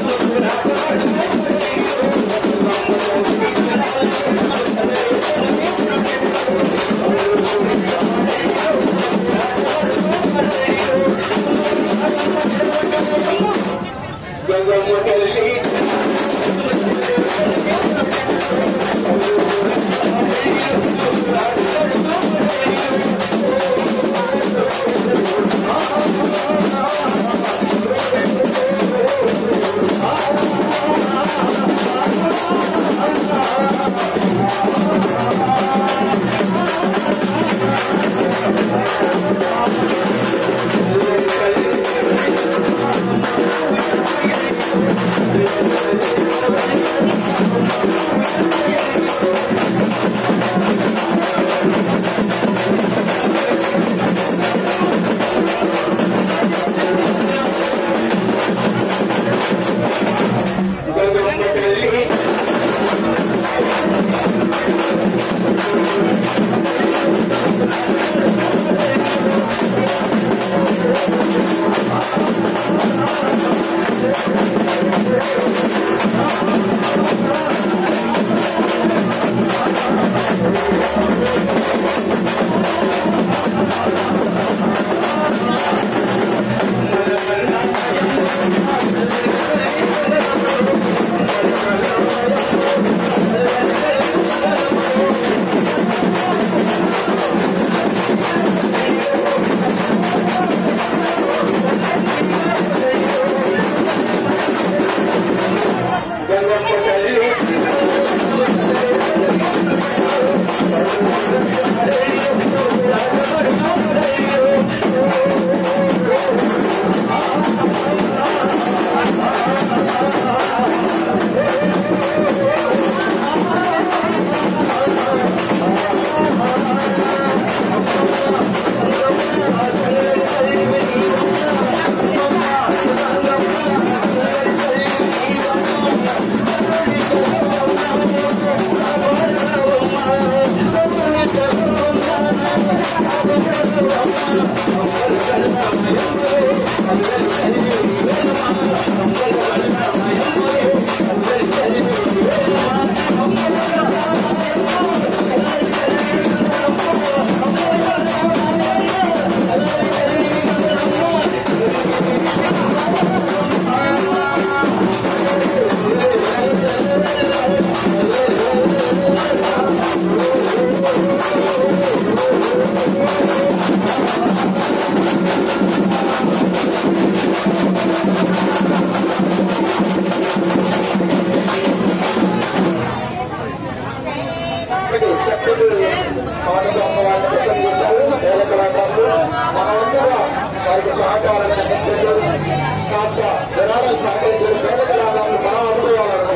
పాటలు అమ్మవారిని ప్రసన్న చేశారు వేల కళాకారులు మనమందరూ వారికి సహకారం అందించండి కాస్త జనాలను సహకరించండి పేద కళాకారులు మనం అనుకోవాలను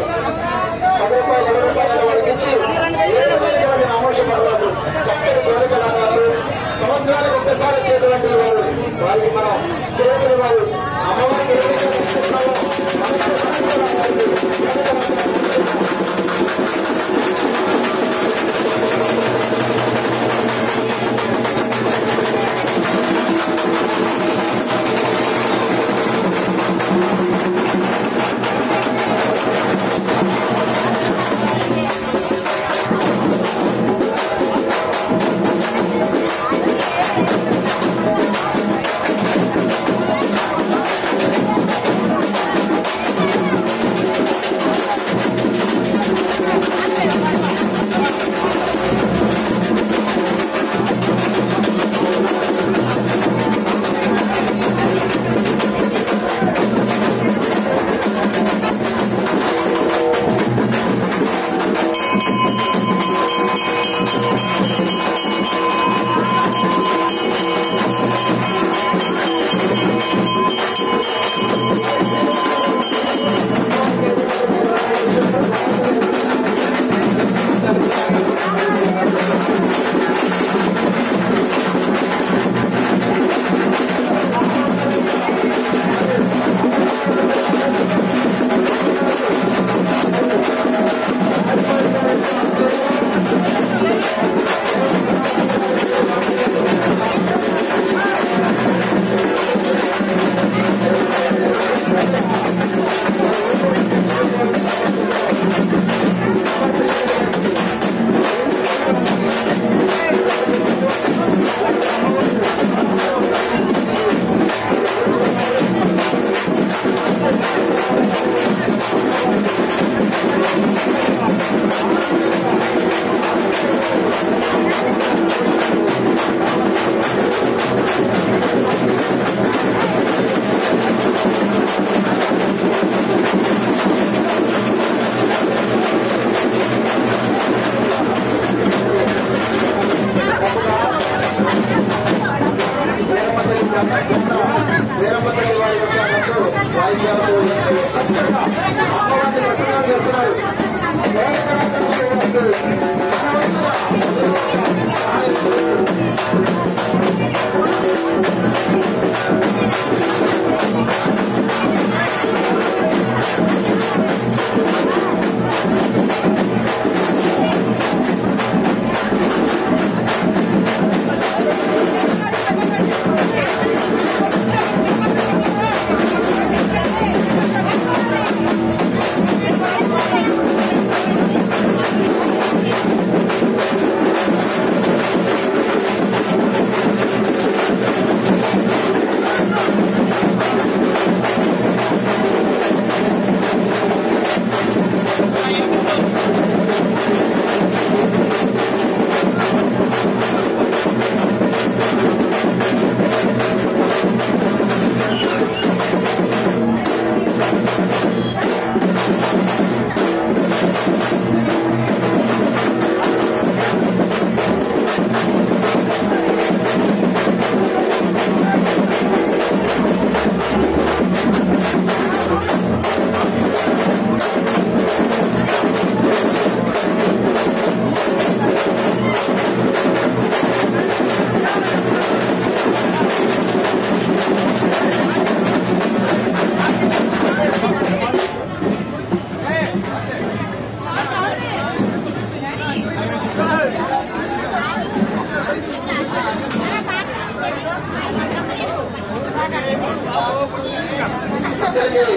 పది రూపాయలు ఇరవై రూపాయలు వారికి ఇచ్చి ఏడు రూపాయలు ఆమోషపడలేదు చక్కటి పేద కళాకారులు సంవత్సరానికి ఒక్కసారి వచ్చేటువంటి వారు వారికి మనం చేతులు వారు అమ్మవారికి ఏ విధంగా ఇస్తున్నామో మనకు సహకారం Thank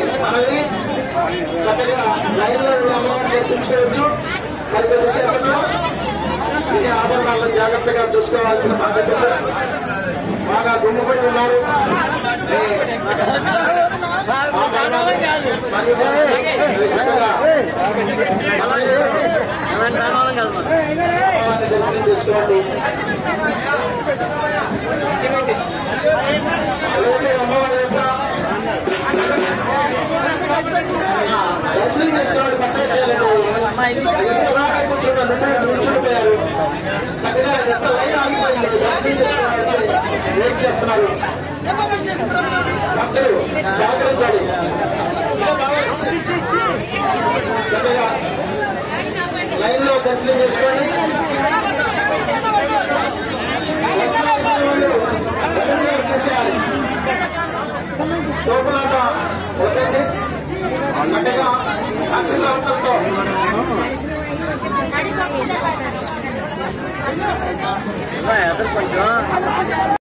మనల్ని చక్కగా లైన్ లో ఉన్న అమ్మవారిని దర్శించుకోవచ్చు మరి కొద్దిసేపట్లో ఈ ఆభరణాలను జాగ్రత్తగా చూసుకోవాల్సిన బాధ్యత బాగా గుమ్ముపడి ఉన్నారు ఈ ఆభరణాలు మరియు ఇవి చక్కగా అమ్మవారిని దర్శనం చేసుకోండి అలాగే అమ్మవారి యొక్క దర్శనం చేసుకోవడం పక్కన చేయాలండి ఇలాగే కూర్చున్న నుండి నిల్చుండిపోయారు చక్కగా ఎంత లైన్ ఆగిపోయింది దర్శనం చేసుకోవడానికి వెయిట్ చేస్తున్నారు భక్తులు సహకరించాలి చక్కగా లైన్ లో దర్శనం చేసుకోండి దర్శనం చేసేయాలి లోపలాట వద్దండి చక్కగా అగ్నిశ్రావంతంతో కొంచెం